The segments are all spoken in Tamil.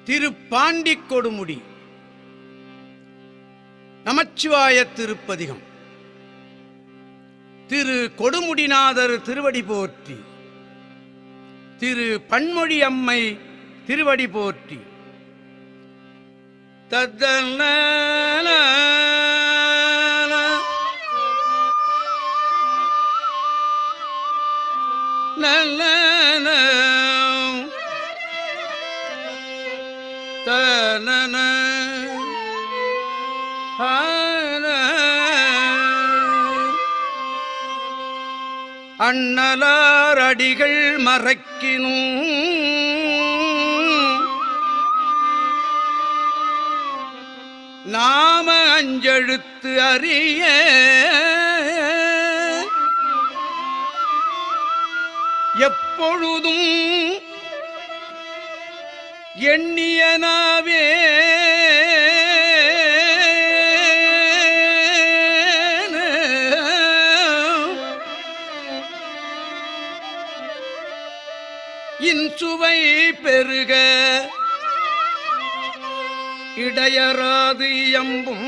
திருப்பாண்டி கொடுமுடி நமச்சிவாய திருப்பதிகம் திரு கொடுமுடிநாதர் திருவடி போற்றி திரு பன்மொழி அம்மை திருவடி போற்றி தத்தன தனன அண்ணலார் அடிகள் மறக்கினும் நாம அஞ்செழுத்து அறிய எப்பொழுதும் எண்ணியனாவே இன்சுவை பெருக இடையராது எம்பும்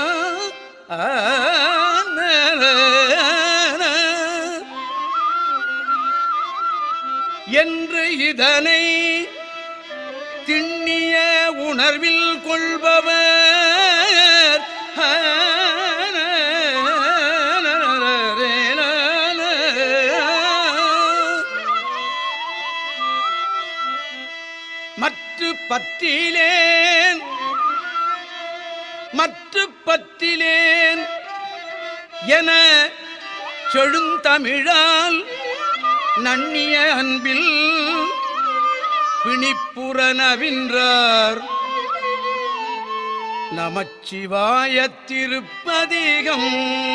என்று இதனை திண்ணிய உணர்வில் கொள்பவர் மற்ற பற்றிலேன் மற்ற பற்றிலேன் என செழுந்தமிழால் நன்னிய அன்பில் பிணிப்புறனவின்றார் நமச்சிவாய திருப்பதிகம்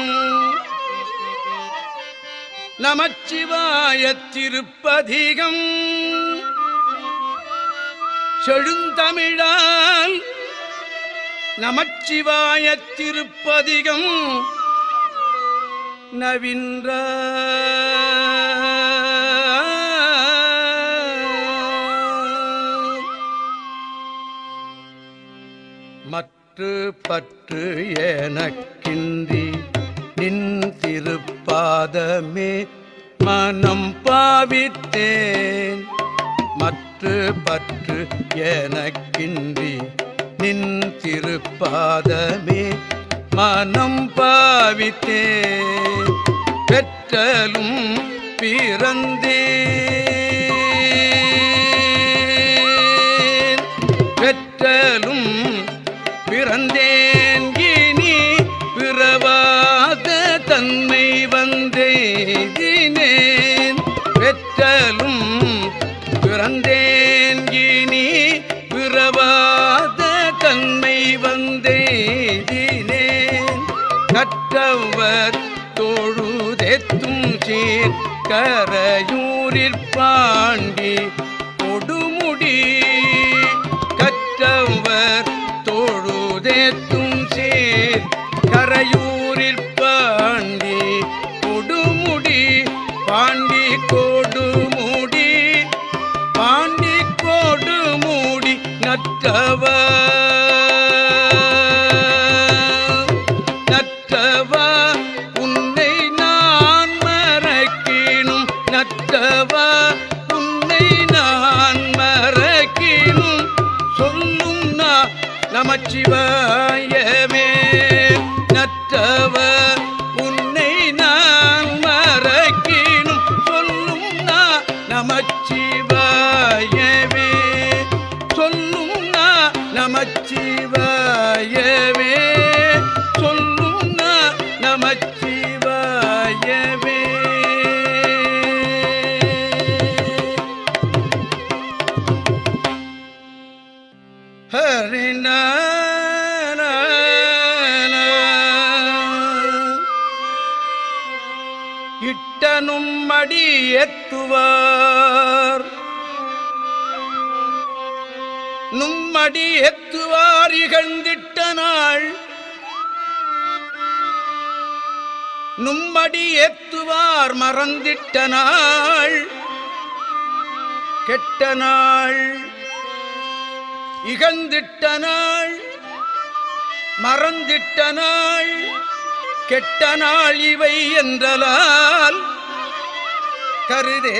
நமச்சிவாய திருப்பதிகம் செழுந்தமிழால் நமச்சிவாய திருப்பதிகம் நவின்ற மற்று பற்று எனக்கின்றி நின் திருப்பாதமே மனம் பாவித்தேன் மற்று பற்று எனக்கின்றி நின் திருப்பாதமே மனம் பாவித்தேன் பெற்றலும் பிறந்தேன் பெற்றலும் பிறந்தேன் இனி பிறவாத தன்மை வந்தேதினேன் பெற்றலும் பிறந்தேன் இனி பிறவாத தன்மை வந்தேதினேன் கற்றவர் தொழுதெத்தும் சீர் கரையூரிற் பாண்டி கொடுமுடி கற்றவர் தொழுதேத்தும் சீர் கரையூரிற் பாண்டி கொடுமுடி பாண்டி கொடுமுடி பாண்டி கொடுமுடி நற்றவர் நற்றவா உன்னை நான் மறக்கினும் நற்றவா உன்னை நான் மறக்கினும் சொல்லும் நான் நமச்சிவாயமே நற்றவ உன்னை நான் மறக்கினும் சொல்லும் நான் நமச்சிவாயவே சொல்லும் நான் நமச்சிவாயவே சொல்லும் நான் நமச்சிவாயவே ஹரிணா இட்டனும் மடி எத்துவார் நும்மடி எத்துவார் இகழ்ந்திட்ட நாள் நும்மடி ஏத்துவார் மறந்திட்ட நாள் கெட்ட நாள் இகழ்ந்திட்ட நாள் மறந்திட்ட நாள் கெட்ட நாள் இவை என்றலால் கருதே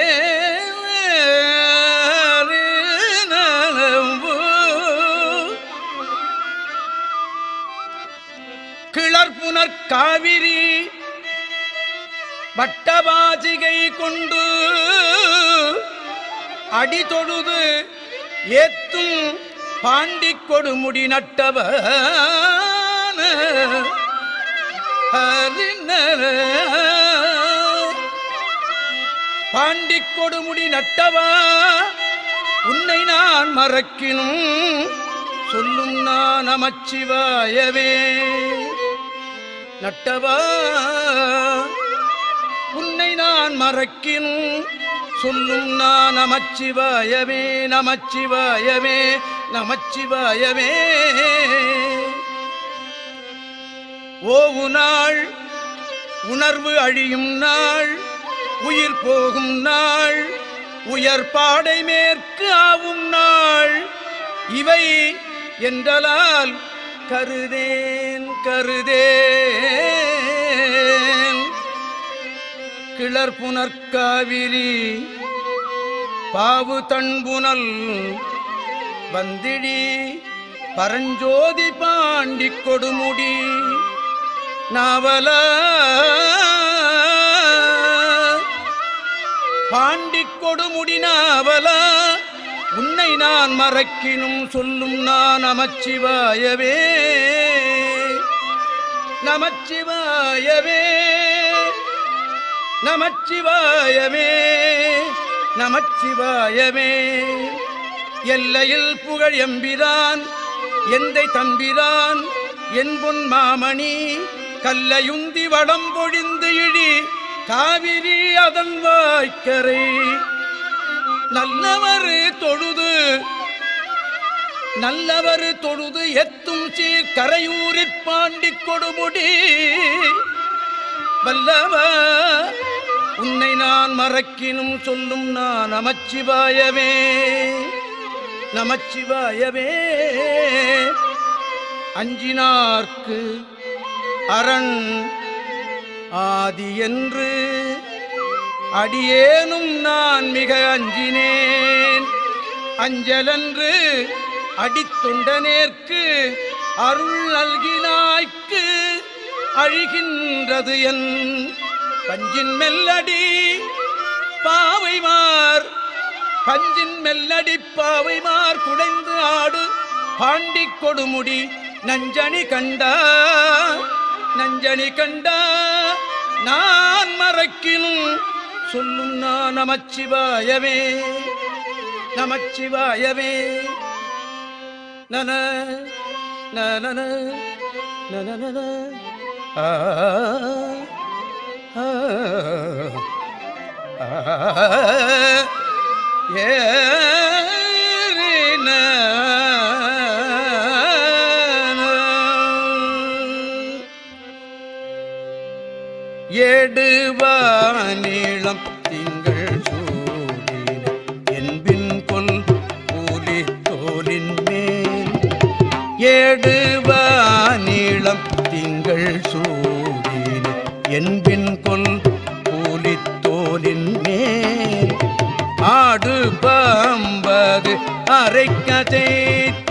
கிளர்புனர் காவிரி வட்டவாசிகை கொண்டு அடி தொழுது ஏத்தும் பாண்டி கொடுமுடி நட்டவ பாண்டி கொடுமுடி நட்டவா உன்னை நான் மறக்கினும் சொல்லும் நான் நமச்சிவாயவே நட்டவா உன்னை நான் மறக்கினும் சொல்லும் நான் நமச்சிவாயவே நமச்சிவாயவே நமச்சிவாயவே ஓவு நாள் உணர்வு அழியும் நாள் உயிர் போகும் நாள் உயர் பாடை மேற்கு ஆவும் நாள் இவை என்றலால் கருதேன் கருதேன் கிளர் புனற்காவிரி பாவு தன்புனல் வந்திடி பரஞ்சோதி பாண்டி கொடுமுடி நாவல பாண்டி கொடுமுடி நாவல உன்னை நான் மறக்கினும் சொல்லும் நான் நமச்சிவாயவே நமச்சிவாயவே நமச்சிவாயமே நமச்சிவாயமே எல்லையில் புகழ் எம்பிரான் எந்தை தம்பிரான் என் பொன் மாமணி கல்லையுந்தி வடம் பொழிந்து இழி காவிரி அதன் வாய்க்கரை நல்லவர் தொழுது நல்லவர் தொழுது எத்தும் சீர் கரையூரிற் பாண்டி கொடுமுடி வல்லவ உன்னை நான் மறக்கினும் சொல்லும் நான் நமச்சிவாயவே நமச்சிவாயவே அஞ்சினார்க்கு அரண் ஆதி என்று அடியேனும் நான் மிக அஞ்சினேன் அஞ்சலன்று அடித்தொண்டனேற்கு அருள் நல்கினாய்க்கு அழிகின்றது என் பஞ்சின் மெல்லடி பாவைமார் பஞ்சின் மெல்லடி பாவைமார் குடைந்து ஆடு பாண்டி கொடுமுடி நஞ்சணி கண்டா நஞ்சணி கண்டா நான் மறக்கினும் சொல்லும் நான் நமச்சிவாயவே நமச்சிவாயவே நன நன நன ஆ ஆ ஏறின ஏடுவானிளம் திங்கள் சூடின என்பின் கொல் கூலி தோலின் மேல் ஏடுவானிளம் திங்கள் சூடின என்பின் கொல் கூலி தோலின் மேல் ஆடு பாம்பது அரைக்க தேய்த்த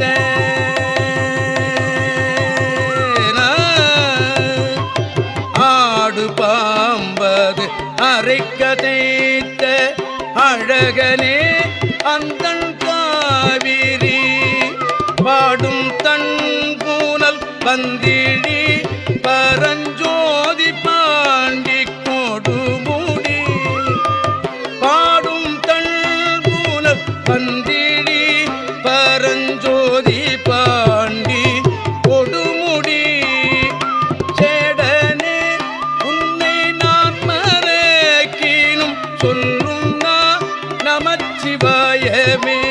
ஆடு பாம்பது அரைக்க தேய்த்த அழகனே அந்தன் காவிரி பாடும் தன் பூனல் பந்திழி பரஞ்சோதி பாண்டி கொடுமுடி பாடும் தன் பூனல் பந்திழி பரஞ்சோதி பாண்டி கொடுமுடி சேடனே உன்னை நான் மறக்கினும் சொல்லும் நான் நமச்சிவாயமே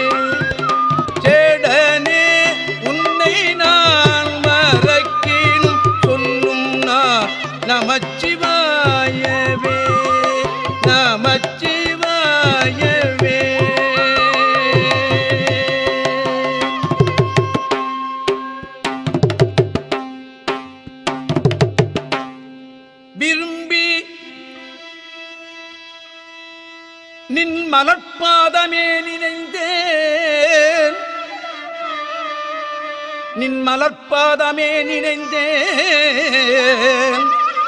சேடனே உன்னை நான் மறக்கினும் சொல்லும் நான் நமச்சிவாயவே நமச்சிவாயவே மலர்பாதமே நினைந்தேன் நின் மலர்பாதமே நினைந்தேன்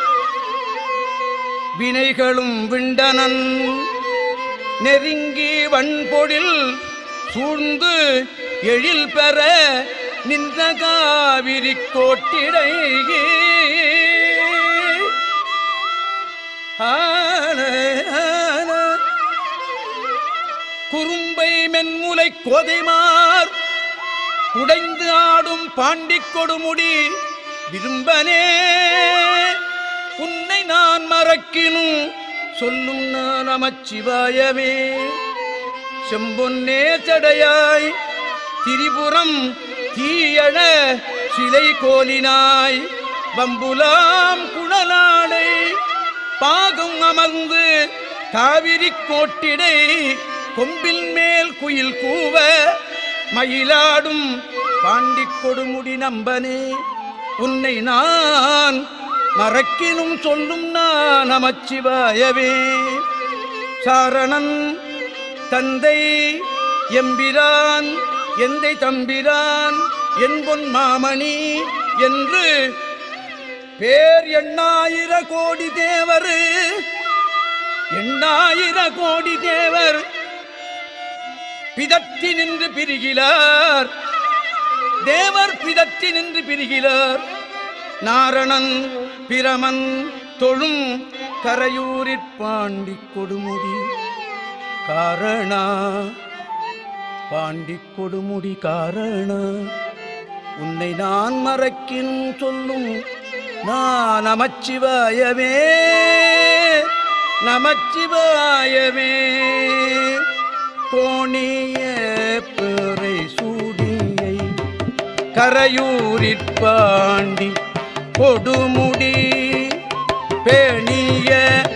வினைகளும் விண்டனன் நெருங்கி வன்பொழில் சூழ்ந்து எழில் பெற நின்ற காவிரி கோட்டிடை ஆன, ஆன. குறும்பை மென்முலை கோதைமார் குடைந்து ஆடும் பாண்டிக் கொடுமுடி விரும்பனே உன்னை நான் மறக்கினும் சொல்லும் நான் நமச்சிவாயவே செம்பொன்னே சடையாய் திரிபுரம் தீயழ சிலை கோலினாய் பம்புலாம் குழலாடை பாகம் அமர்ந்து காவிரி கோட்டிடை கொம்பில் மேல் குயில் கூவ மயிலாடும் பாண்டிக் கொடுமுடி நம்பனே உன்னை நான் மறக்கினும் சொல்லும் நான் நமச்சிவாயவே சாரணன் தந்தை எம்பிரான் எந்தை தம்பிரான் என்பொன் மாமணி என்று பேர் எண்ணாயிர கோடி தேவர் எண்ணாயிர கோடி தேவர் பிதற்றி நின்று பிரிகிறார் தேவர் பிதற்றி நின்று பிரிகிறார் நாரணன் பிரமன் தொழும் கரையூரிற் பாண்டி கொடுமுடி காரணா பாண்டி கொடுமுடி காரணா உன்னை நான் மறக்கின் சொல்லும் நான் நமச்சிவாயவே நமச்சிவாயவே கோணிய பிறை சூடியை கரையூரிற் பாண்டி கொடுமுடி பேணிய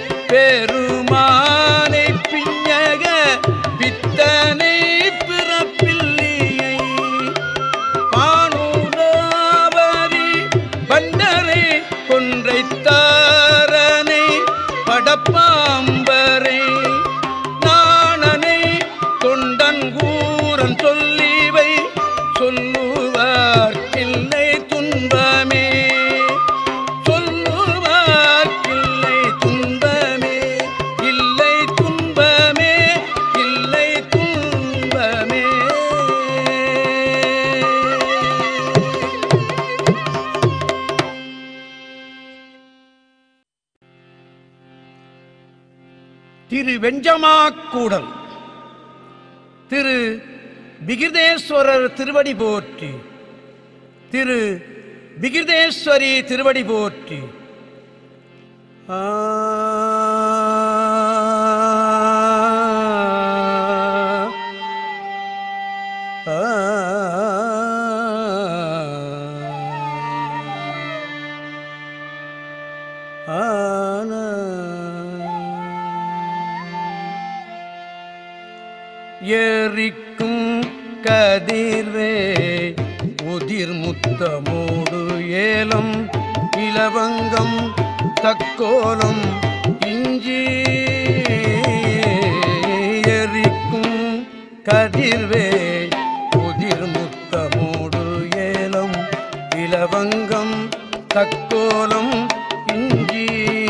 பெருமானை பிஞக பித்தனை பிறப்பில்லியை பானுலாவரி பண்டரை கொன்றைத்தாரனை படப்பாம்பரை நாணனை தொண்டன் கூறன் சொல்லிவை சொல்லுவார்க்கில்லை துன்பமே சொல்லுவார்க்கில்லை துன்பமே இல்லை துன்பமே இல்லை துன்பமே திரு வெஞ்சமாக்கூடல் திரு விகிர்தேஸ்வரர் திருவடி போற்றி திரு விகிர்தேஸ்வரி திருவடி போற்றி ஆ. ஆ. ஆன எரிக்கும் கதிர்வே உதிர் முத்தமோடு ஏலம் இலவங்கம் தக்கோலம் இஞ்சி எரிக்கும் கதிர்வே உதிர் முத்தமோடு ஏலம் இலவங்கம் தக்கோலம் இஞ்சி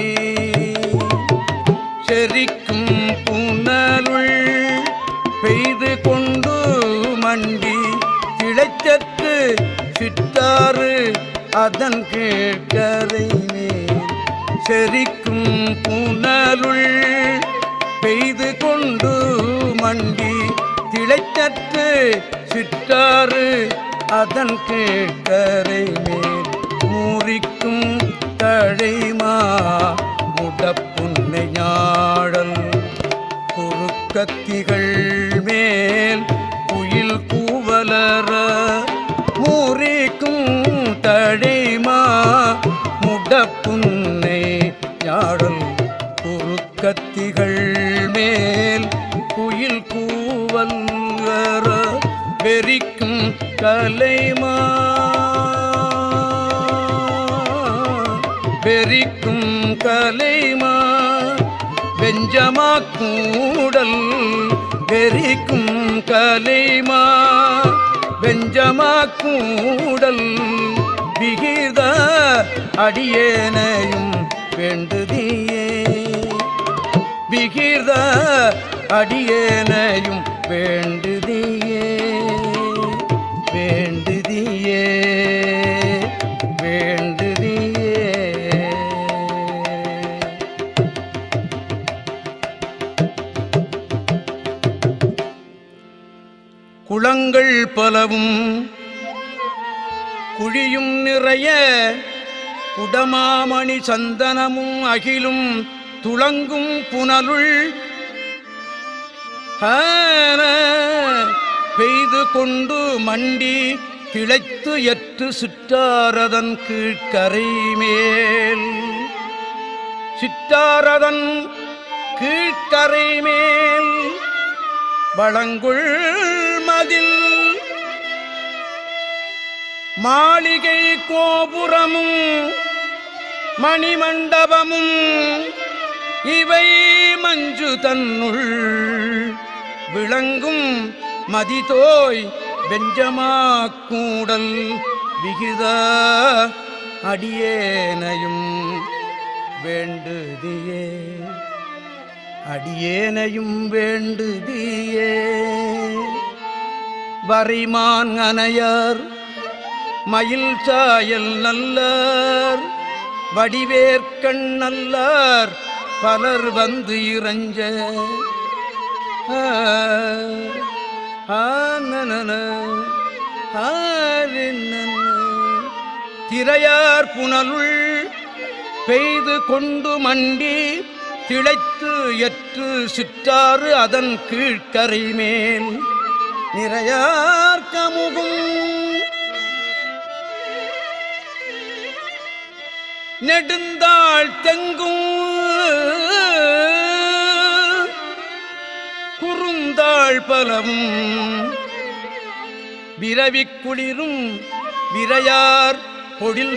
செரிக்கும் புனலுள் பெய்து கொண்டு மண்டி திளைச்சத்து சித்தாறு அதன் கீழ்கரை மேல் செரிக்கும் புனலுள் பெய்து கொண்டு மண்டி திளைச்சத்து சித்தாறு அதன் கீழ்கரை மேல் மூரிக்கும் தழைமா முடப்புன்னை ஞாழல் குறுக்கத்திகள் மேல் குயில் கூவலர மூரிக்கும் தழைமா முடப்புன்னை ஞாழல் குறுக்கத்திகள் மேல் குயில் கூவலர வெறிக்கும் கலைமா வெறிக்கும் கலைமா வெஞ்சமா கூடல் வெறிக்கும் கலைமா வெஞ்சமா கூடல் விகித அடியேனையும் வேண்டுதியே விகித அடியேனையும் வேண்டுதியே வேண்டுதியே வேண்டுதியே குளங்கள் பலவும் குழியும் நிறைய குடமாமணி சந்தனமும் அகிலும் துளங்கும் புனலுள் ஆன பெய்து கொண்டு மண்டி கிளைத்து எற்று சிற்றாரதன் கீழ்கரை மேல் சிற்றாரதன் கீழ்கரை மேல் வளங்குள் மதில் மாளிகை கோபுரமும் மணிமண்டபமும் இவை மஞ்சு தன்னுள் விளங்கும் மதிதோய் வெஞ்சமா கூடல் விகித அடியேனையும் வேண்டுதியே அடியேனையும் வேண்டுதியே வரிமான் அனையார் மயில் சாயல் நல்லார் வடிவேற்கண் நல்லார் பலர் வந்து இறஞ்ச ஆ, ஆ, நனன, ஆ, ரின்னன. திரையார் புனலுள் பெய்து கொண்டு மண்டி திளைத்து எற்று சிற்றாறு அதன் கீழ்க்கரை மேல் நிறையார் கமுகும் நெடுந்தாள் தெங்கும் குறுந்தாள் பலவும் விரவிக் குளிரும் விரையார் பொழில்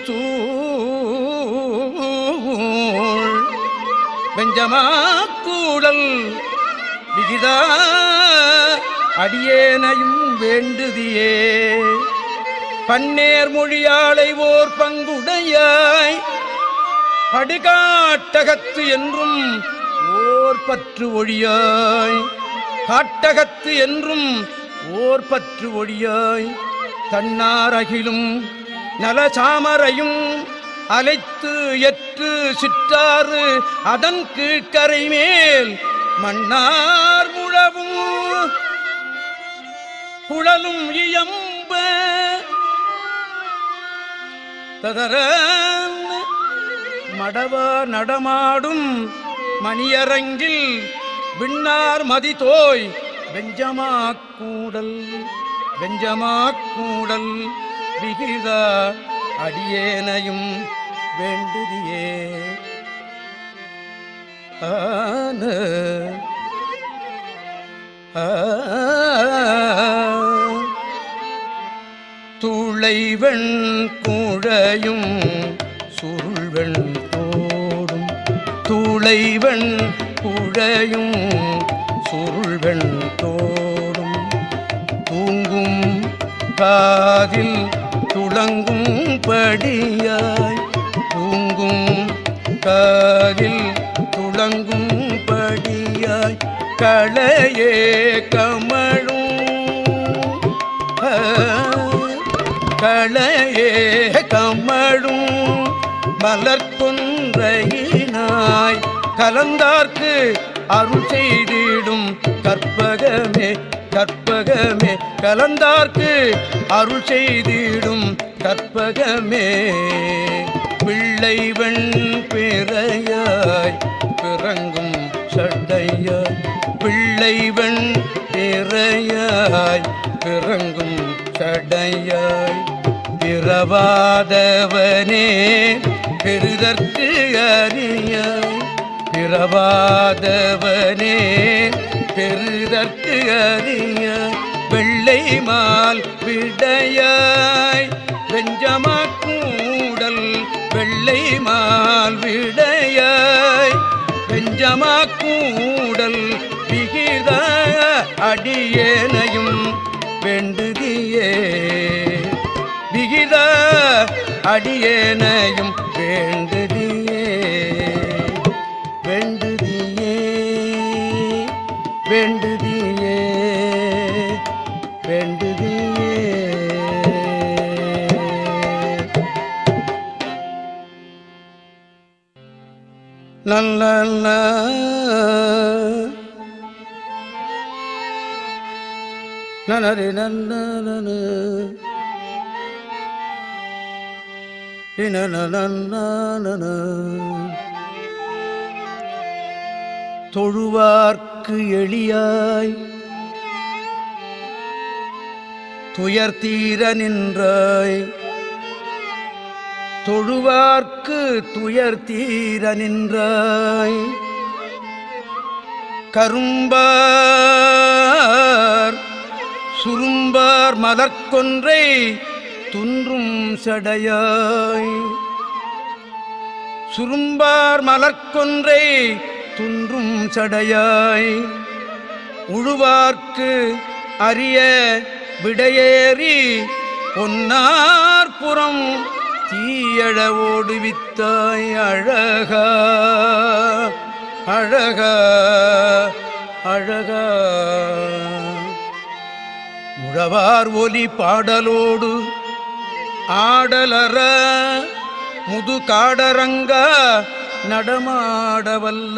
சூழ் வெஞ்சமா கூடல் விகிதா அடியேனையும் வேண்டுதியே பன்னேர் மொழியாளை ஓர் பங்குடையாய் படுகாட்டகத்து என்றும் ஓர் பற்று ஒழியாய் காட்டகத்து என்றும் ஓர் பற்று ஒழியாய் தன்னாரகிலும் நலசாமரையும் அலைத்து எற்று சிற்றாறு அதன் கீழ்க்கரை மேல் மன்னார் முழவும் குழலும் இயம்ப ததர மடவா நடமாடும் மணியரங்கில் விண்ணார் மதிதோய் வெஞ்சமாக்கூடல் வெஞ்சமாக்கூடல் விகித அடியேனையும் வேண்டுதியே ஆன ஆ துளைவெண் குழையும் சுருள்வெண் தோடும் துளைவெண் குழையும் சுருள்வெண் தோடும் தூங்கும் காதில் துளங்கும் படியாய் தூங்கும் காதில் துளங்கும் படியாய் களையே கமழும் களையே கமழும் மலர் கொன்றையினாய் கலந்தார்க்கு அருள் செய்திடும் கற்பகமே கற்பகமே கலந்தார்க்கு அருள் செய்திடும் கற்பகமே பிள்ளைவன் பிறையாய் பிறங்கும் சண்டையாய் பிள்ளைவன் பிறையாய் பிறங்கும் சடையாய் பிறவாதவனே பெருதற்கு அறியாய் பிறவாதவனே பெருதற்கு அறியாய் வெள்ளை மால் விடையாய் வெஞ்சமா கூடல் வெள்ளை மால் விடையாய் வெஞ்சமா கூடல் விகித அடியேனையும் வேண்டுதியே விகித அடியேனையும் வேண்டுதியே வேண்டுதியே வேண்டுதியே வேண்டுதியே நல்ல நனரி நன்ன தொழுவார்க்கு எளியாய் துயர் தீர நின்றாய் தொழுவார்க்கு துயர் தீர நின்றாய் கரும்பார் சுரும்பார் மலர்க்கொன்றை துன்றும் சடையாய் சுரும்பார் மலர்க்கொன்றை துன்றும் சடையாய் உழுவார்க்கு அரிய விடையேறி பொன்னார்புறம் தீயழ ஓடுவித்தாய் அழகா அழகா அழகா முழவார் ஒலி பாடலோடு ஆடலற முது காடரங்க நடமாடவல்ல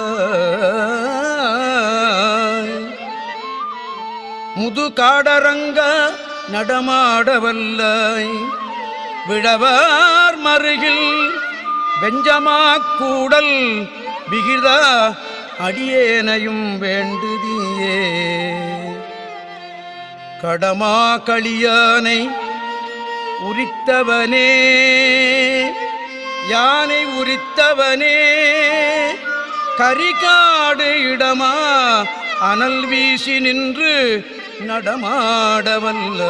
முது காடரங்க நடமாடவல்லாய் விழவார் மருகில் வெஞ்சமாக் கூடல் விகிதா அடியேனையும் வேண்டுதியே கடமா களியானை உரித்தவனே யானை உரித்தவனே கரிகாடு இடமா அனல் வீசி நின்று நடமாடவல்ல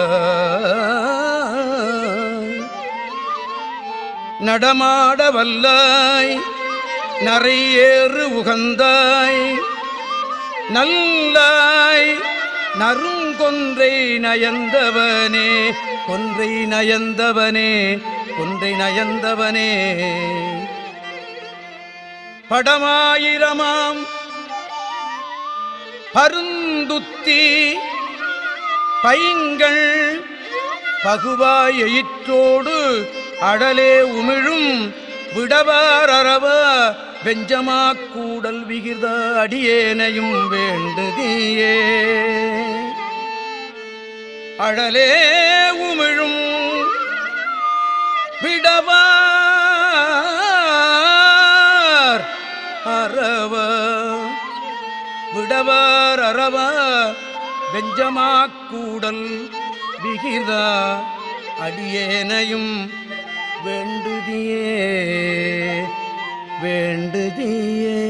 நடமாடவல்லாய் நரையேறு உகந்தாய் நல்லாய் நறுங்கொன்றை நயந்தவனே கொன்றை நயந்தவனே கொன்றை நயந்தவனே படமாயிரமாம் பருந்துத்தி பைங்கள் பகுவாய் எயிற்றோடு அடலே உமிழும் விடவார் அரவ வெஞ்சமாக் கூடல் விகித அடியேனையும் வேண்டுதியே அழலே உமிழும் விடவார் அரவ விடவார் அரவ வெஞ்சமாக்கூடல் விகிதா அடியேனையும் வேண்டுதியே வேண்டுதியே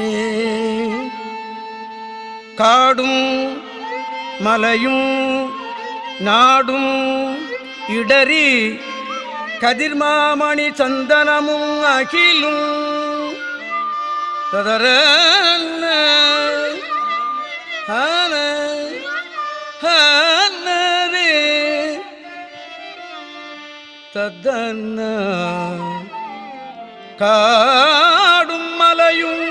காடும் மலையும் நாடும் இடறி கதிர்மாமணி சந்தனமும் அகிலும் ததர தத்தன்ன காடும் மலையும்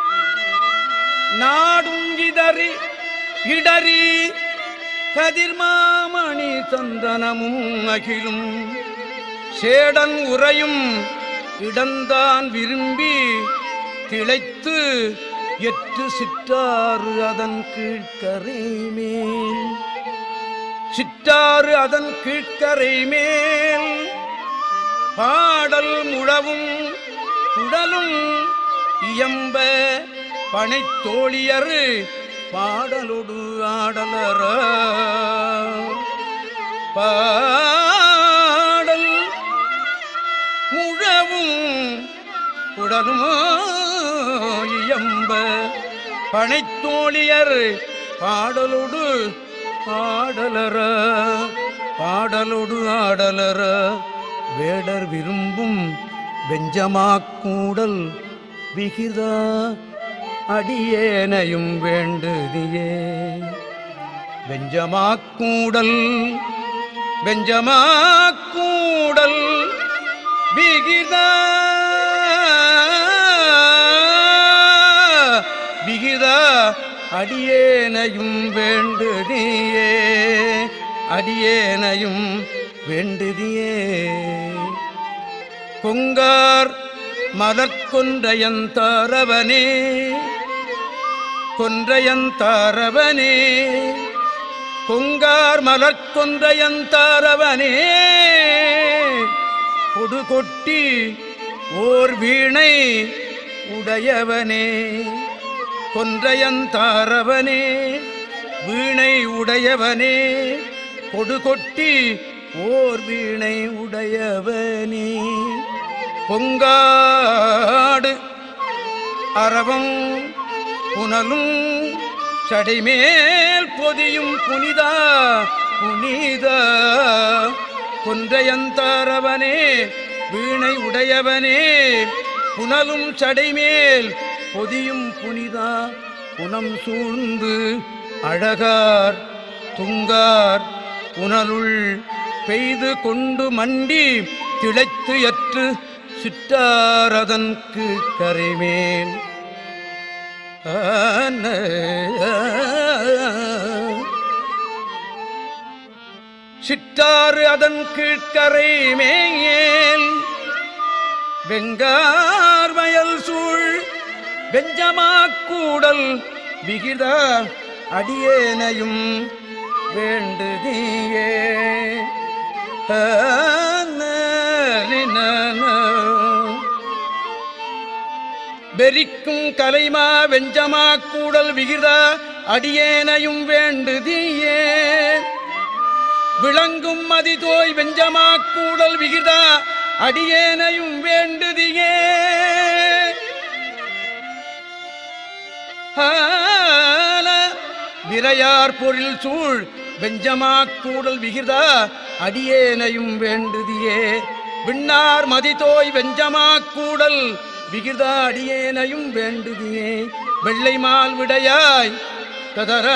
நாடும் இதறி இடறி கதிர்மாமணி சந்தனமும் அகிலும் சேடன் உறையும் இடந்தான் விரும்பி திளைத்து எட்டு சிற்றாறு அதன் கீழ்க்கரை மேல் சிற்றாறு அதன் கீழ்க்கரை மேல் பாடல் முழவும் குடலும் இயம்ப பனைத்தோழியர் பாடலொடு ஆடலர பாடல் முழவும் குடலும் இயம்ப பனைத்தோழியர் பாடலொடு ஆடலர பாடலொடு ஆடலர வேடர் விரும்பும் வெஞ்சமாக்கூடல் விகிதா அடியேனையும் வேண்டுதியே வெஞ்சமாக்கூடல் வெஞ்சமாக்கூடல் விகிதா விகிதா அடியேனையும் வேண்டுதியே அடியேனையும் வேண்டுதியே கொங்கார் மலர்கொன்றையந்தாரவனே கொன்றையந்தாரவனே கொங்கார் மலர்கொன்றையந்தாரவனே கொடு கொட்டி ஓர் வீணை உடையவனே கொன்றையந்தாரவனே வீணை உடையவனே கொடு கொட்டி ஓர் வீணை உடையவனே பொங்காடு அரவம் புனலும் சடைமேல் பொதியும் புனிதா புனிதா கொன்றையந்தாரவனே வீணை உடையவனே புனலும் சடைமேல் பொதியும் புனிதா புனம் சூழ்ந்து அழகார் துங்கார் புனலுள் பெய்து கொண்டு மண்டி திளைத்து எற்று சிற்றாரதற்கு கரைமேன் ஆன சிற்றாறு அதன் கீழ்கரை மேல் வெங்கார் வயல் சூழ் வெஞ்சமாக்கூடல் விகித அடியேனையும் வேண்டுதியே வெறிக்கும் கலைமா வெஞ்சமா கூடல் விகித அடியேனையும் வேண்டுதியே விளங்கும் மதிதோய் வெஞ்சமா கூடல் விகித அடியேனையும் வேண்டுதியே ஆன விரையார் பொருள் சூழ் வெஞ்சமா கூடல் விகிதா அடியேனையும் வேண்டுதியே விண்ணார் மதிதோய் வெஞ்சமா கூடல் விகிதா அடியேனையும் வேண்டுதியே வெள்ளை மால் விடையாய் ததர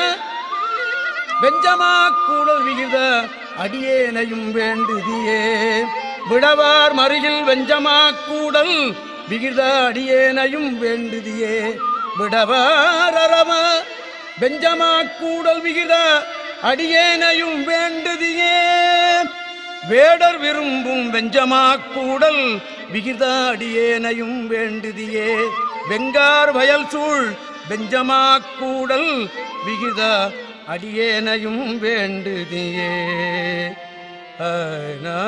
வெஞ்சமா கூடல் விகித அடியேனையும் வேண்டுதியே விடவார் மருகில் வெஞ்சமா கூடல் விகித அடியேனையும் வேண்டுதியே விடவார் அரம வெஞ்சமா கூடல் விகித அடியேனையும் வேண்டுதியே வேடர் விரும்பும் வெஞ்சமா கூடல் விகித அடியேனையும் வேண்டுதியே வெங்கார் வயல் சூழ் வெஞ்சமா கூடல் விகித அடியேனையும் வேண்டுதியே ஆனா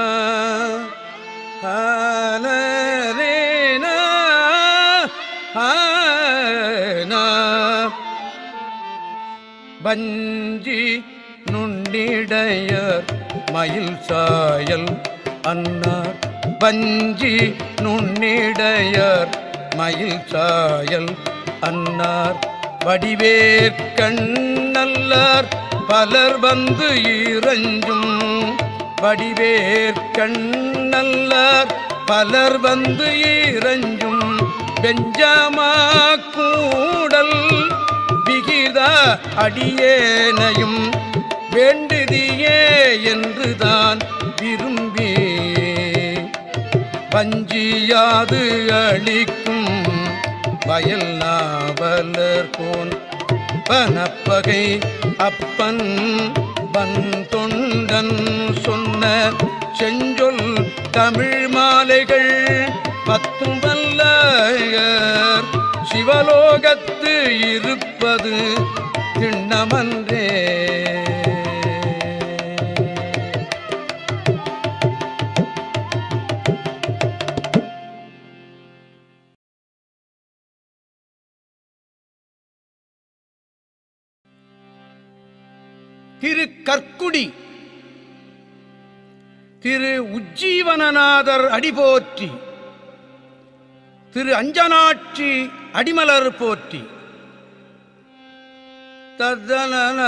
ஆனரேனா ஆனா வஞ்சி நுண்ணிடையர் மயில் சாயல் அன்னார் வஞ்சி நுண்ணிடையர் மயில் சாயல் அன்னார் வடிவேற்கண்ணல்லார் பலர் வந்து இறஞ்சும் வடிவேற்கண்ணல்லார் பலர் வந்து இறஞ்சும் பெஞ்சமா கூடல் விகித அடியேனையும் வேண்டுதியே என்றுதான் விரும்பி பஞ்சியாது அளிக்கும் வயல் நாவலர் கோன் பனப்பகை அப்பன் வன் தொண்டன் சொன்ன செஞ்சொல் தமிழ் மாலைகள் பத்தும் வல்லையர் சிவலோகத்து இருப்பது திண்ணமன்றே திரு கற்குடி திரு உஜ்ஜீவனநாதர் அடிபோற்றி திரு அஞ்சனாட்சி அடிமலர் போற்றி தத்தனன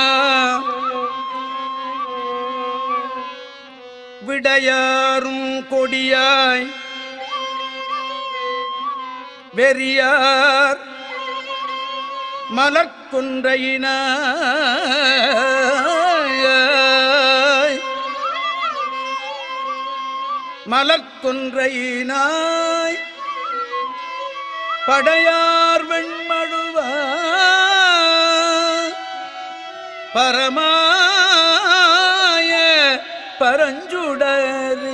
ததன விடையாரும் கொடியாய் வெறியார் மலர்கொன்றையினாய் மலர்கொன்றையினாய் படையார் வெண்மழுவ பரமாய பரஞ்சுடரே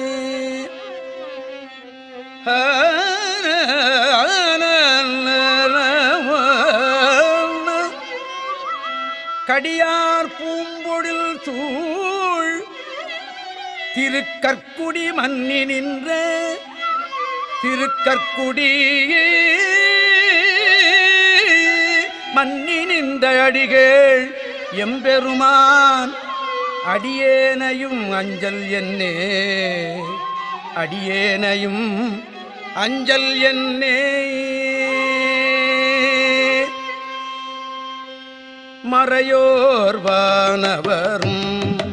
கடியார் பூம்பொழில் சூழ் திருக்கற்குடி மன்னி நின்ற திருக்கற்குடி மன்னி நின்ற அடிகள் எம்பெருமான் அடியேனையும் அஞ்சல் என்னே அடியேனையும் அஞ்சல் என்னே மறையோர் வானவரும்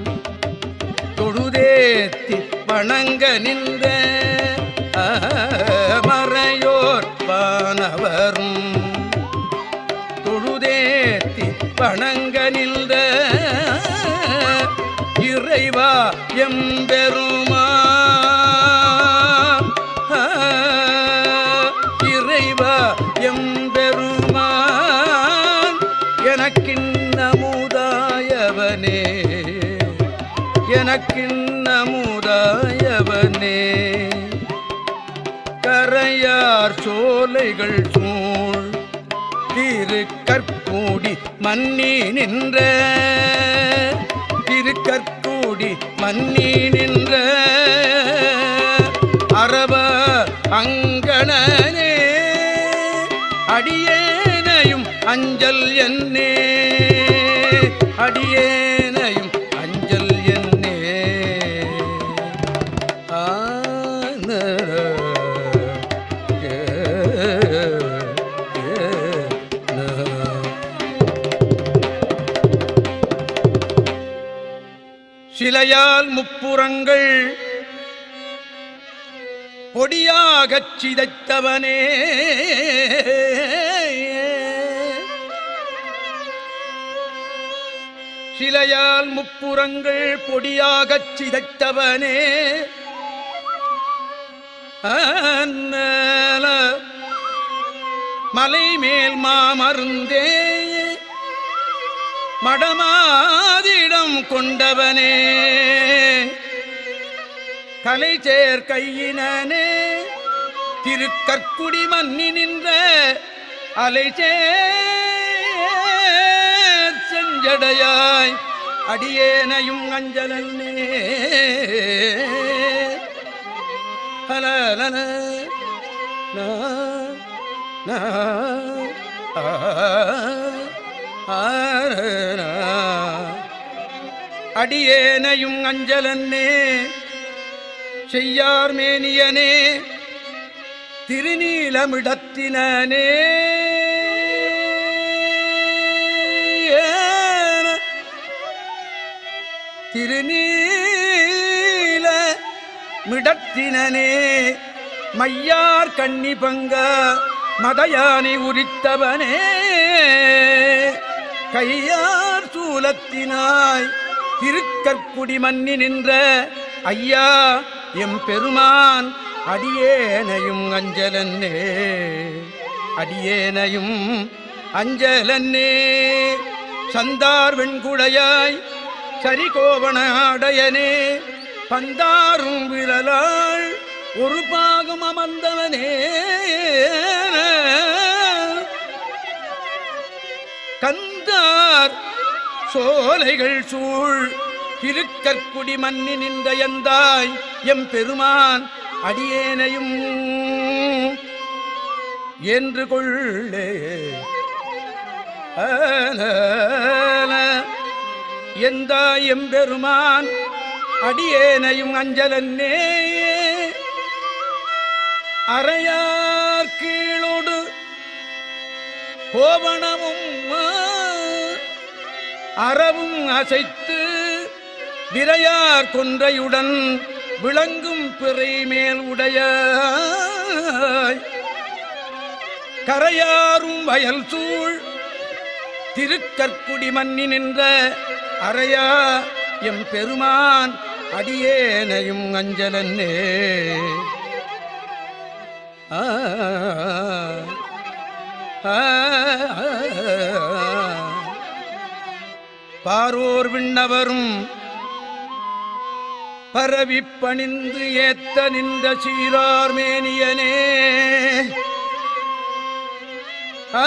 தொழுதேத்தி வணங்க நின்ற ஆ, மறையோர் வானவரும் தொழுதேத்தி வணங்க நின்ற இறைவா எம்பெருமா இறைவா எம்பெருமான் எனக்கின்னமுதாயவனே எனக்கின்னமுதாயவனே கரையார் சோலைகள் சூழ் திருக்கற்கூடி மன்னி நின்ற திருக்கற்கூடி மன்னி நின்ற அரவ அங்கணனே அடியேனையும் அஞ்சல் என்னே அடியேனையும் அஞ்சல் என்னே ஆன ஏ, ஏ, ந. சிலையால் முப்புறங்கள் பொடியாகச் சிதைத்தவனே சிலையால் முப்புறங்கள் பொடியாகச் சிதைத்தவனே அன்னல மலை மேல் மாமருந்தே மடமாதிடம் கொண்டவனே கலை சேர் கையினே திருக்கற்குடி மன்னி நின்ற அலை சேர் செஞ்சடையாய் அடியேனையும் அஞ்சலன்னே ஹலலல நா, நா, ஆ, ஆரனா. அடியேனையும் அஞ்சலன்னே செய்யார் மேனியனே திருநீலமிடத்தினே திருநீல மிடத்தினே மையார் கண்ணி பங்க மதயானை உரித்தவனே கையார் சூலத்தினாய் திருக்கற்குடி மன்னி நின்ற ஐயா எம் பெருமான் அடியேனையும் அஞ்சலன்னே அடியேனையும் அஞ்சலன்னே சந்தார் வெண்குடையாய் சரிகோவண ஆடையனே பந்தாரும் விரலாள் ஒரு பாகம் அமர்ந்தவனே கந்தார் சோலைகள் சூழ் திருக்கற்குடி மன்னி நின்ற எந்தாய் எம் பெருமான் அடியேனையும் என்று கொள்ளே ஆன எந்தாய் எம்பெருமான் அடியேனையும் அஞ்சலன்னே அறையார் கீழோடு கோவணமும் அறவும் அசைத்து விரையார் கொன்றையுடன் விளங்கும் பிறை மேல் உடைய கரையாரும் வயல் சூழ் திருக்கற்குடி மன்னி நின்ற அறையா எம் பெருமான் அடியேனையும் அஞ்சலன்னே ஆ ஆ, பாரோர் விண்ணவரும் பரவி பணிந்து ஏத்த நின்ற சீரார் மேனியனே ஆ,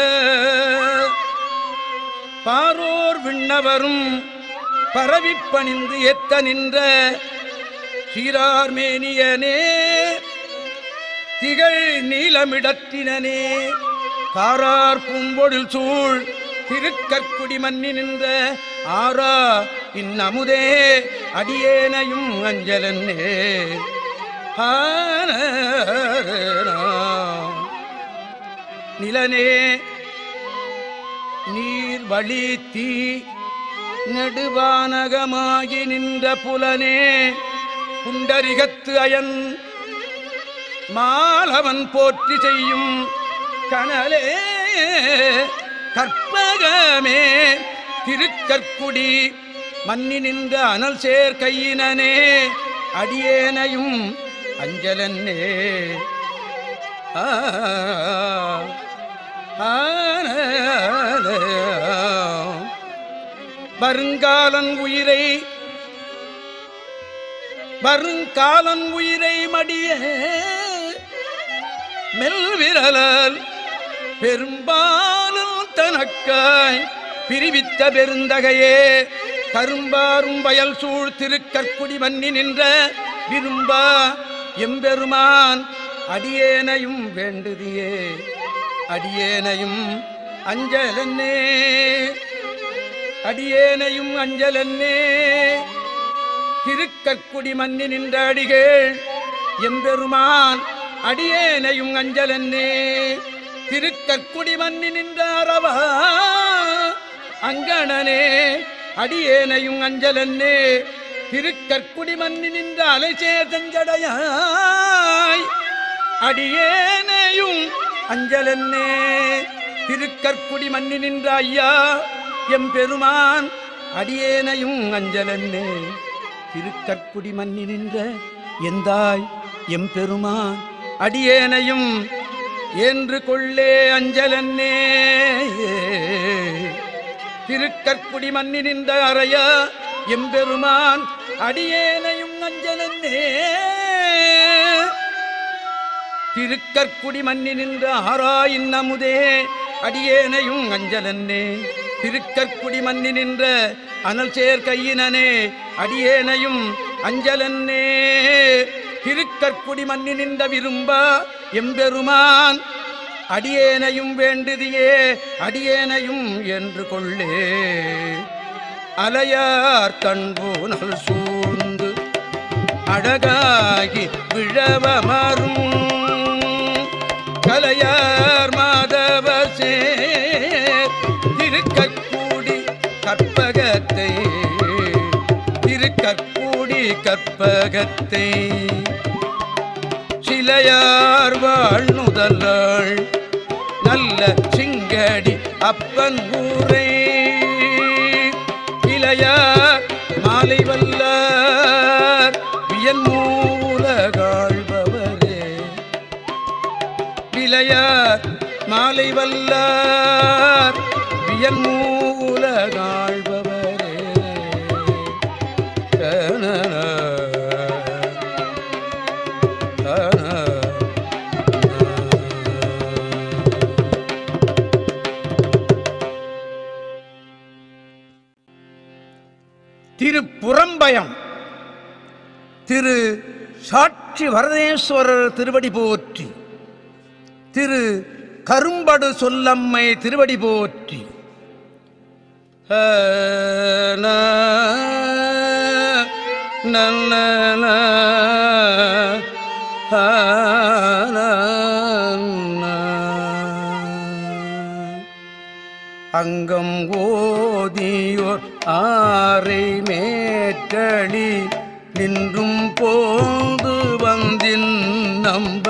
பாரோர் விண்ணவரும் பரவி பணிந்து ஏத்த நின்ற சீரார் மேனியனே திகழ் நீலமிடத்தினனே காரார் பூம்பொழில் சூழ் திருக்கற்குடி மன்னி நின்ற ஆரா இன்னமுதே அடியேனையும் அஞ்சலன்னே ஆன நிலனே நீர் வழி தீ நெடுவானகமாகி நின்ற புலனே புண்டரிகத்து அயன் மாலவன் போற்றி செய்யும் கனலே கற்பகமே திருக்கற்குடி மன்னி நின்ற அனல் சேர் கையினனே அடியேனையும் அஞ்சலன்னே ஆ வருங்காலன் உயிரை வருங்காலன் உயிரை மடிய மெல்விரலால் பெரும்பாலும் தனக்காய் பிரிவித்த பெருந்தகையே கரும்பாரும் வயல் சூழ் திருக்கற்குடி மன்னி நின்ற விரும்பா எம்பெருமான் அடியேனையும் வேண்டுதியே அடியேனையும் அஞ்சலன்னே அடியேனையும் அஞ்சலன்னே திருக்கற்குடி மன்னி நின்ற அடிகள் எம்பெருமான் அடியேனையும் அஞ்சலன்னே திருக்கற்குடி மன்னி நின்ற அரவா அங்கணனே அடியேனையும் அஞ்சலன்னே திருக்கற்குடி மன்னி நின்ற அலைசேதஞ்சடையாய் அடியேனையும் அஞ்சலன்னே திருக்கற்குடி மன்னி நின்ற ஐயா எம் பெருமான் அடியேனையும் அஞ்சலன்னே திருக்கற்குடி மன்னி நின்ற எந்தாய் எம் பெருமான் அடியேனையும் என்று கொள்ளே அஞ்சலன்னே திருக்கற்குடி மன்னி நின்ற அறையா எம்பெருமான் அடியேனையும் அஞ்சலன்னே திருக்கற்குடி மன்னி நின்ற ஆராயின் அமுதே அடியேனையும் அஞ்சலன்னே திருக்கற்குடி மன்னி நின்ற அனல் சேர் கையினனே அடியேனையும் அஞ்சலன்னே திருக்கற்குடி மன்னி நின்ற விரும்பா எம்பெருமான் அடியேனையும் வேண்டுதியே அடியேனையும் என்று கொள்ளே அலையார் கண்பூனல் சூழ்ந்து அழகாகி விழவமரும் கலையார் மாதவ சேர் திருக்கற்கூடி கற்பகத்தை திருக்கற்கூடி கற்பகத்தை சிலையார் வாழ்நுதலாள் நல்ல சிங்கடி அப்பன் ஊரை இளையார் மாலை வல்லார் வியன் மூலகாழ்பவரே விளையார் மாலை வல்லார் வியன் மூலகாழ்பவரே திருப்புறம்பயம் திரு சாட்சி வரதேஸ்வரர் திருவடி போற்றி திரு கரும்படு சொல்லம்மை திருவடி போற்றி ஆ, நா, நன்ன, நா, ஆ, நா, நா. அங்கம் ஓதியோர் ஆரை மேற்றளி நின்றும் போது வந்தின் நம்ப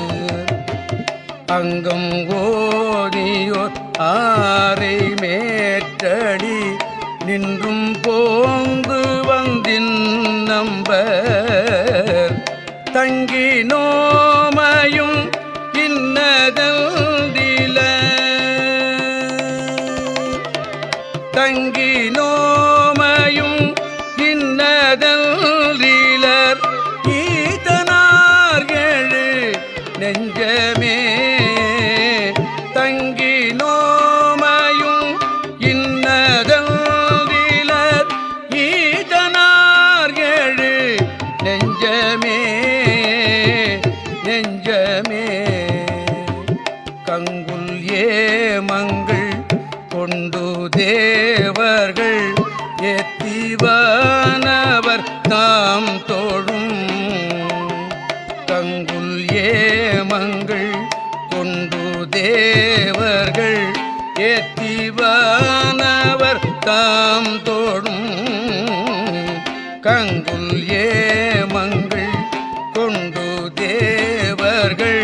அங்கம் ஓதியோர் ஆரை மேற்றடி நின்றும் போந்து வந்தின் நம்பர் தங்கி நோமையும் இன்னதல்தில தங்கி நோமையும் இன்னதல்திலர் ஈதனார் ஏழு நெஞ்சமே தங்கி நோமையும் இன்னதல்திலர் ஈதனார் ஏழு நெஞ்சமே நெஞ்சமே கங்குல் ஏமங்கள் கொண்டு தேவர்கள் ஏத்திவானவர் தாம் தோழும் கங்குல் ஏமங்கள் கொண்டு தேவர்கள் ஏத்திவானவர் தாம் தோடும் கங்குல் ஏமங்கள் கொண்டு தேவர்கள்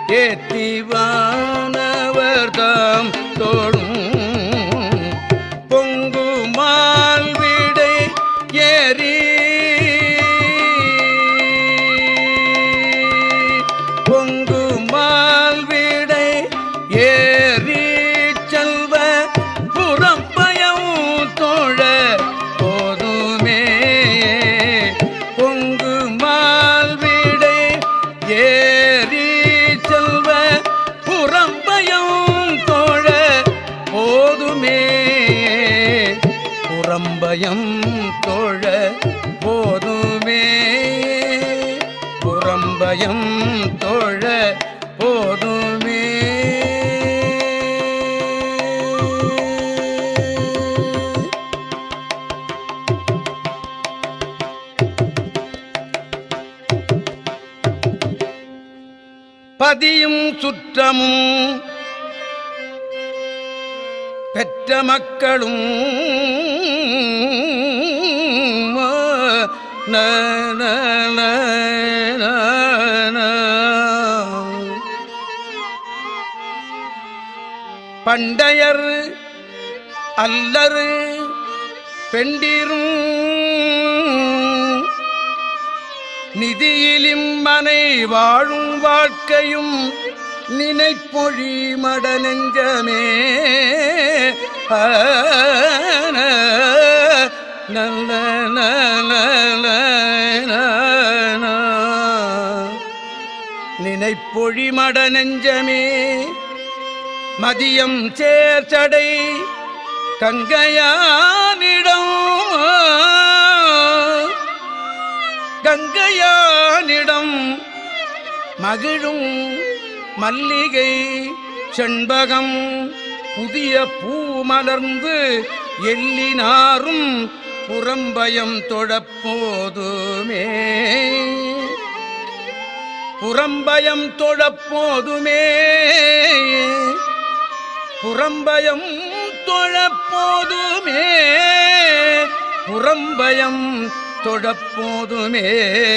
ஏத்திவானவர் தாம் தோடும் பொங்கு மால்விடை ஏறி பொங்கு மால்விடை ஏறி செல்வ புறப்பயம் தோழ போதுமே பொங்கு மால்விடை ஏறி செல்வ புறம்பயம் தோழ போதுமே புறம்பயம் தோழ போதுமே புறம்பயம் தோழ போதுமே பதியும் சுற்றமும் பெற்ற மக்களும் ந, ந, ந, ந, ந. பண்டையர் அல்லரு பெண்டிரும் நிதியிலும் மனை வாழும் வாழ்க்கையும் நினைப்பொழி மட நெஞ்சமே ஆன, நல்ல நல்ல நினைப்பொழி மட நெஞ்சமே மதியம் சேர்ச்சடை கங்கையானிடம் கங்கையானிடம் மகிழும் மல்லிகை செண்பகம் புதிய பூ மலர்ந்து எல்லினாரும் புறம்பயம் தொழப்போதுமே புறம்பயம் தொழப்போதுமே புறம்பயம் தொழப்போதுமே புறம்பயம் தொழப்போதுமே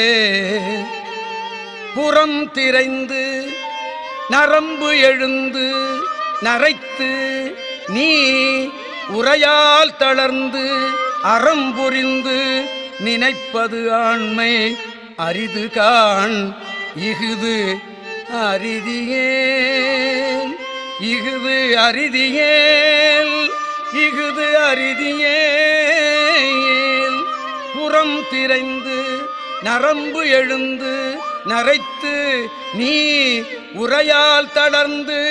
புறம் திரைந்து நரம்பு எழுந்து நரைத்து நீ உரையால் தளர்ந்து அறம் புரிந்து நினைப்பது ஆண்மை அரிது காண் இஃது அரிதியேன் இஃது அரிதியேல் இஃது அரிதியேல் புறம் திரைந்து நரம்பு எழுந்து நரைத்து நீ உரையால் தளர்ந்து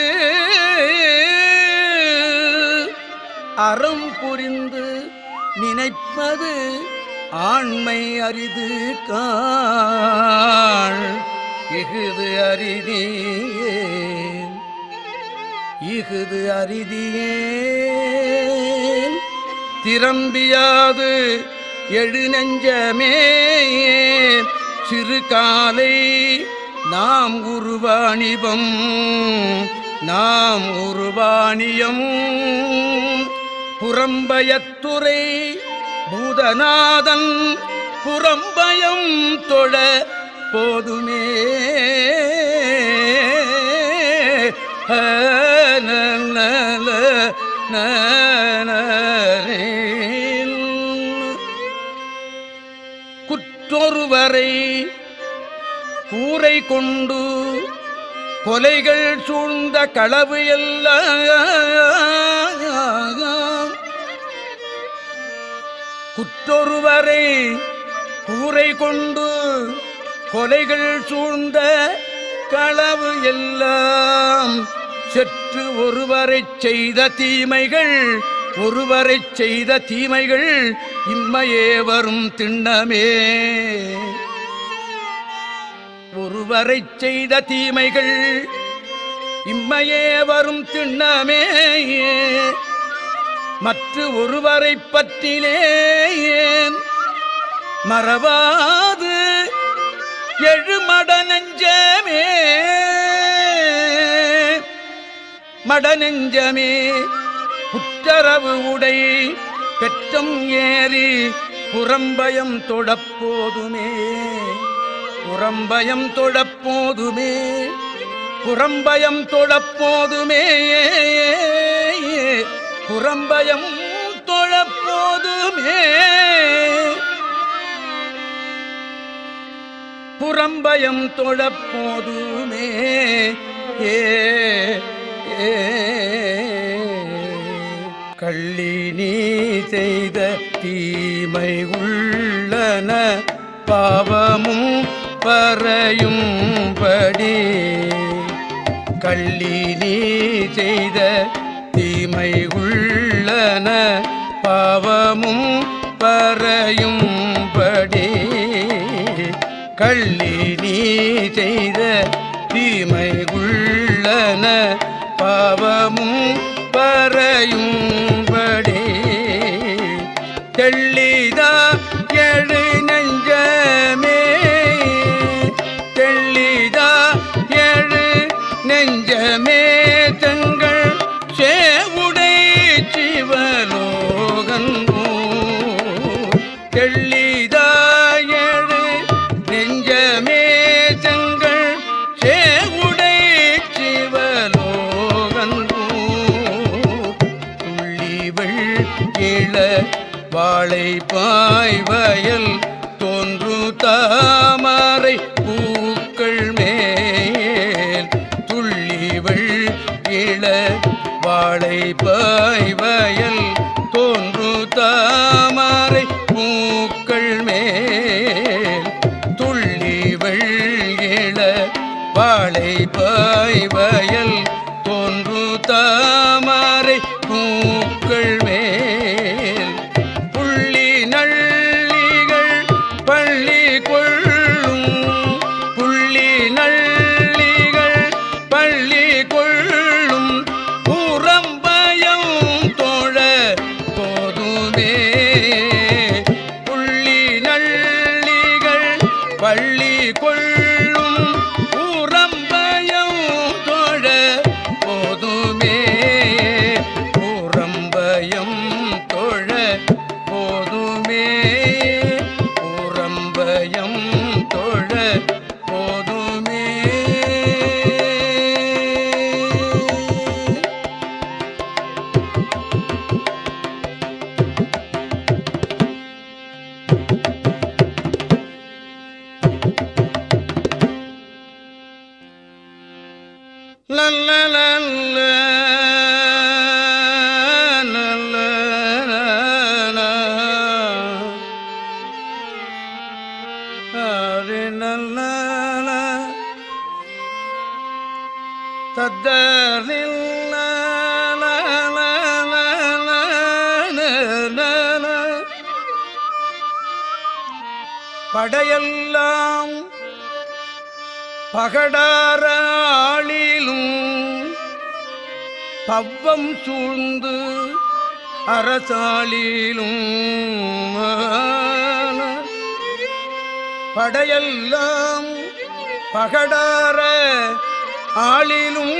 அறம் புரிந்து நினைப்பது ஆண்மை அரிது காள் இஃது அரிதியேன் இஃது அரிதியேன் திரம்பியாது எழு நெஞ்சமே சிறு காலை நாம் உருவாணிபம் நாம் உருவாணியம் புறம்பயத்துறை பூதநாதன் புறம்பயம் தொழ போதுமே குற்றொருவரை கூரை கொண்டு கொலைகள் சூழ்ந்த களவு எல்லாம் குற்றொருவரை கூரை கொண்டு கொலைகள் சூழ்ந்த களவு எல்லாம் செற்று ஒருவரைச் செய்த தீமைகள் ஒருவரைச் செய்த தீமைகள் இம்மையே வரும் திண்ணமே ஒருவரைச் செய்த தீமைகள் இம்மையே வரும் திண்ணமே மற்ற ஒருவரை பற்றிலேன் மறவாது எழுமட நெஞ்சமே மடநெஞ்சமே புற்றரவு உடை பெற்றம் ஏறி புறம்பயம் தொழப்போதுமே புறம்பயம் தொழப்போதுமே புறம்பயம் தொழப்போதுமே புறம்பயம் தொழப்போதுமே புறம்பயம் தொழப்போதுமே ஏ ஏ. கள்ளி நீ செய்த தீமை உள்ளன பாவமும் பறையும்படி கள்ளி நீ செய்த தீமை உள்ளன பாவமும் பறையும்படி கள்ளி நீ செய்த தீமை உள்ளன பாவமும் பறையும்படி தெள்ளிதா எழு நெஞ்சமே தெள்ளிதா எழு நெஞ்சமே தங்கள் சேவுடை சிவலோகன் தெள்ளிதா எழு நெஞ்சமே தங்கள் சேவுடை சிவலோகன் துள்ளிவள் இள வாழை பாய்வயல் தோன்று தாமரை பூக்கள் மேல் துள்ளிவள் இள வாழை பாய்வயல் தோன்று தாமரை பூக்கள் மேல் துள்ளிவள் இள வாழை பாய்வயல் தோன்று தாமரை பூக்கள் மேல் புள்ளி நள்ளிகள் பள்ளி கொள்ளும் புள்ளி நள்ளிகள் பள்ளி கொள்ளும் புறம்பயம் தோழ போதுமே புள்ளி நள்ளிகள் பள்ளி கொள்ளும் புறம்பயம் தோழ போதுமே புறம்பயம் தோழ போதுமே புறம்பயம் தோழ போதுமே படையெல்லாம் பகடார ஆளிலும் பவ்வம் சூழ்ந்து அரசாளிலும் படையெல்லாம் பகடார ஆளிலும்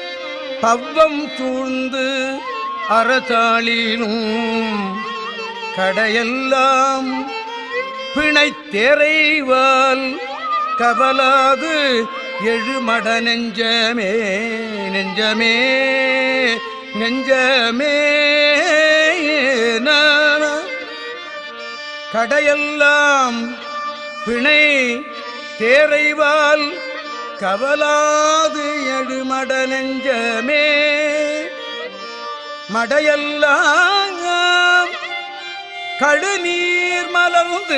பவ்வம் சூழ்ந்து அரசாளிலும் கடையெல்லாம் பிணைத்தேரைவால் கவலாது எழுமட நெஞ்சமே நெஞ்சமே நெஞ்சமே நான கடையெல்லாம் பிணை தேரைவால் கவலாது எழுமட நெஞ்சமே மடையெல்லாம் கழுநீர் மலர்ந்து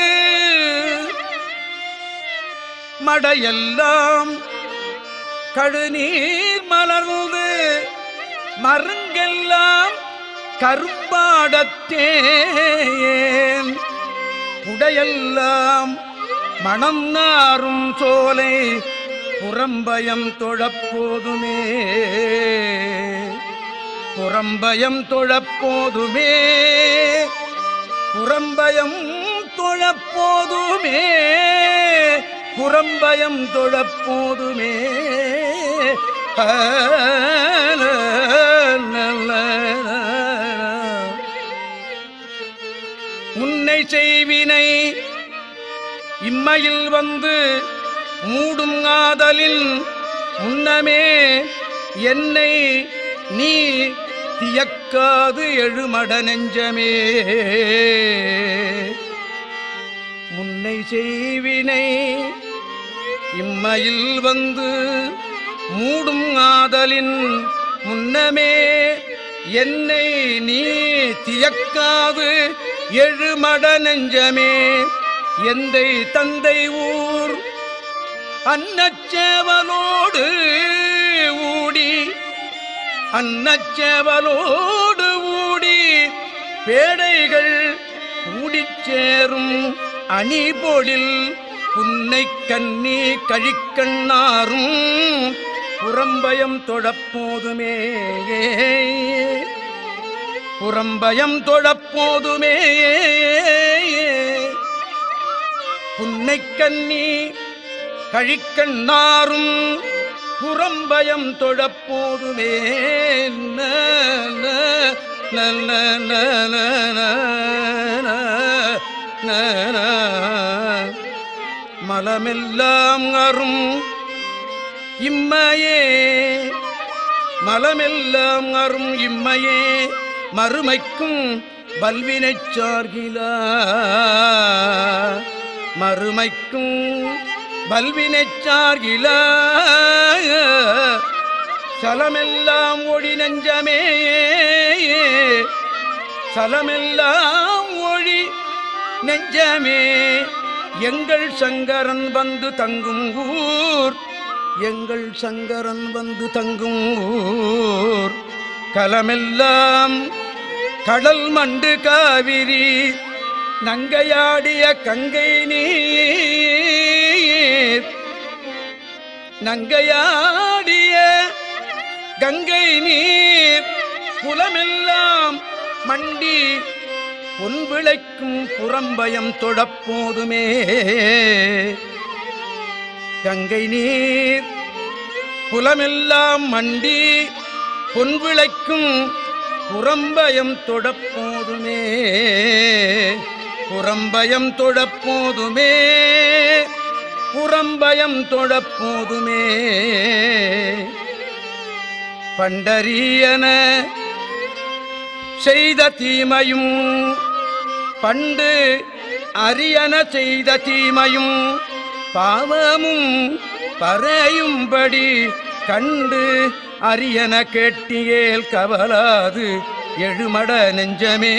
மடையெல்லாம் கழுநீர் மலர்ந்து மருங்கெல்லாம் கரும்பாடத்தேன் உடையெல்லாம் மணம் நாரும் சோலை புறம்பயம் தொழப்போதுமே புறம்பயம் தொழப்போதுமே புறம்பயம் தொழப்போதுமே புறம்பயம் தொழப்போதுமே முன்னை செய்வினை இம்மையில் வந்து மூடும் ஆதலில் முன்னமே என்னை நீ தியக்காது எழுமட நெஞ்சமே முன்னை செய்வினை இம்மையில் வந்து மூடும் ஆதலின் முன்னமே என்னை நீ தியக்காது எழுமட நெஞ்சமே எந்தை தந்தை ஊர் அன்னச்சேவலோடு ஊடி அன்னச்சேவலோடு ஊடி பேடைகள் கூடிச் சேரும் அணி பொழில் புன்னை கண்ணி கழிக்கண்ணாரும் புறம்பயம் தொழப்போதுமே புறம்பயம் தொழப்போதுமே புன்னை கண்ணி கழிக்கண்ணாரும் புறம்பயம் தொழப்போதுமே ந, ந, ந, ந, ந, ந, ந, ந, ந, ந. மலமெல்லாம் அரும் இம்மையே மலமெல்லாம் அரும் இம்மையே மறுமைக்கும் பல்வினைச் சார்கிலா மறுமைக்கும் பல்வினைச் சார்கிலா சலமெல்லாம் ஒளி நெஞ்சமே சலமெல்லாம் ஒளி நெஞ்சமே எங்கள் சங்கரன் வந்து தங்கும் ஊர் எங்கள் சங்கரன் வந்து தங்கும் ஊர் கலமெல்லாம் கடல் மண்டு காவிரி நங்கையாடிய கங்கை நீர் நங்கையாடிய கங்கை நீர் புலமெல்லாம் மண்டி பொன் விளைக்கும் புறம்பயம் தொழப்போதுமே கங்கை நீர் புலமெல்லாம் மண்டி பொன் விளைக்கும் புறம்பயம் தொழப்போதுமே புறம்பயம் தொழப்போதுமே புறம்பயம் தொழப்போதுமே பண்டரியன செய்த தீமையும் பண்டு அரியன செய்த தீமையும் பாவமும் பறையும்படி கண்டு அரியன கேட்டியேல் கவலாது எழுமட நெஞ்சமே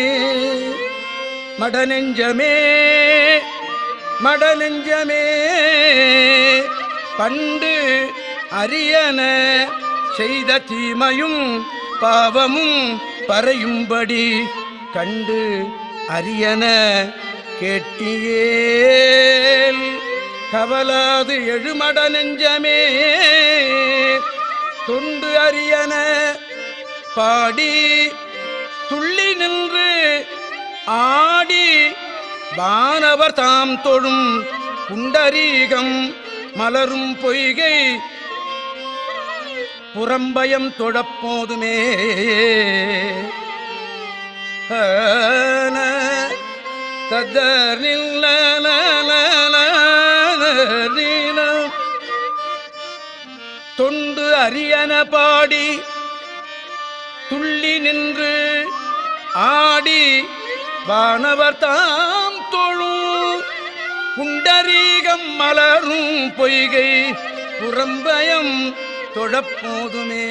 மட நெஞ்சமே மட நெஞ்சமே பண்டு அரியன செய்த தீமையும் பாவமும் பறையும்படி கண்டு அரியன கேட்டியேல் கவலாது எழுமட நெஞ்சமே தொண்டு அரியன பாடி துள்ளி நின்று ஆடி வானவர் தாம் தொழும் குண்டரீகம் மலரும் பொய்கை புறம்பயம் தொழப்போதுமே ததரில் தொண்டு அரியன பாடி துள்ளி நின்று ஆடி வானவர் தாம் தொழும் புண்டரீகம் மலரும் பொய்கை புறம்பயம் தொழப்போதுமே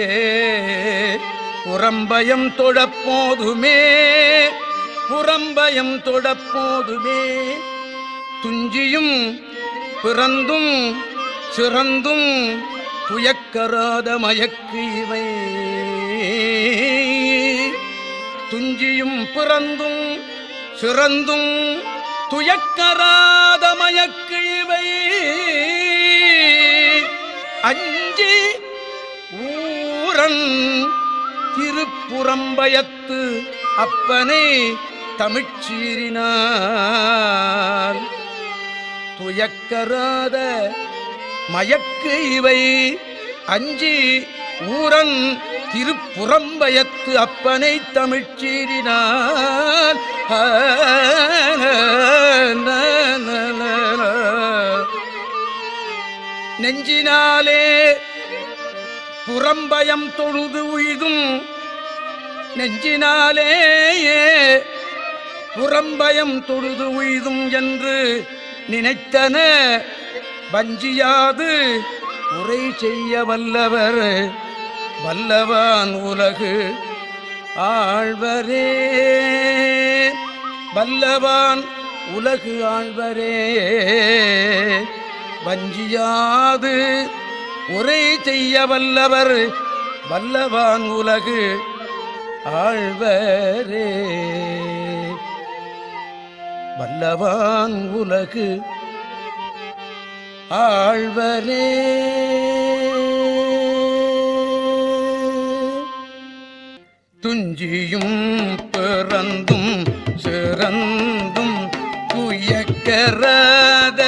புறம்பயம் தொழப்போதுமே புறம்பயம் தொழப்போதுமே துஞ்சியும் பிறந்தும் சிறந்தும் துயக்கராத மயக்கு இவை துஞ்சியும் பிறந்தும் சிறந்தும் துயக்கராத மயக்கு இவை அஞ்சி ஊரன் திருப்புறம்பயத்து அப்பனை தமிழ்ச்சீரினார் துயக்கராத மயக்கு இவை அஞ்சி ஊரன் திருப்புறம்பயத்து அப்பனை தமிழ்ச்சீரினார் நெஞ்சினாலே புறம்பயம் தொழுது உய்தும் நெஞ்சினாலேயே புறம்பயம் தொழுது உய்தும் என்று நினைத்தன வஞ்சியாது உரை செய்ய வல்லவர் வல்லவான் உலகு ஆழ்வரே வல்லவான் உலகு ஆழ்வரே வஞ்சியாது உரை செய்ய வல்லவர் வல்லவான் உலகு ஆழ்வரே வல்லவான் உலகு ஆழ்வரே துஞ்சியும் பிறந்தும் சிறந்தும் துயக்கராத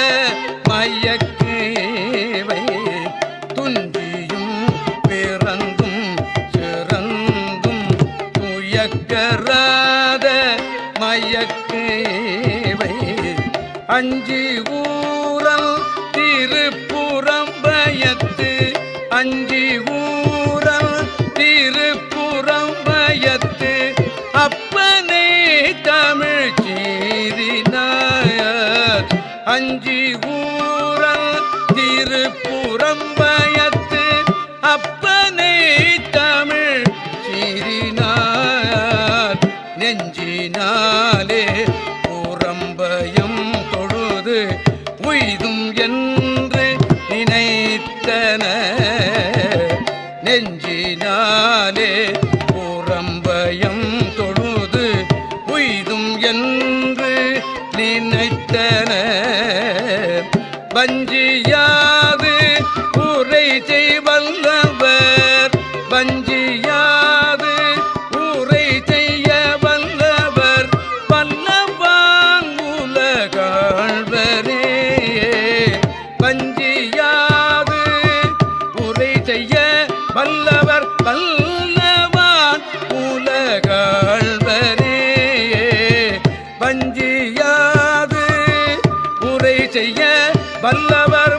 மயக்கேவை துஞ்சியும் பிறந்தும் சிறந்தும் துயக்கராத மயக்கேவை அஞ்சி ஊரல் திருப்புறம்பயத்து அஞ்சி ஊரல் திருப்புறம்பயத்து அப்பனே தமிழ் சீரினார் அஞ்சி ஊரல் திருப்புறம்பயத்து அப்பனே தமிழ் சீரினார் நெஞ்சினாலே புறம்பயம் தொழுது உய்தும் என்று நினைத்தன நெஞ்சினாலே புறம்பயம் தொழுது உய்தும் என்று நினைத்தன வஞ்சியாது உரை செய்வல்லவர் வஞ்சியாது உரை செய்ய வல்லவர் வல்லவான் உலகாழ்வரே வஞ்சியாது உரை செய்ய வல்லவர் வல்லவான் உலகாழ்வரே வஞ்சியாது உரை செய்ய வல்லவர்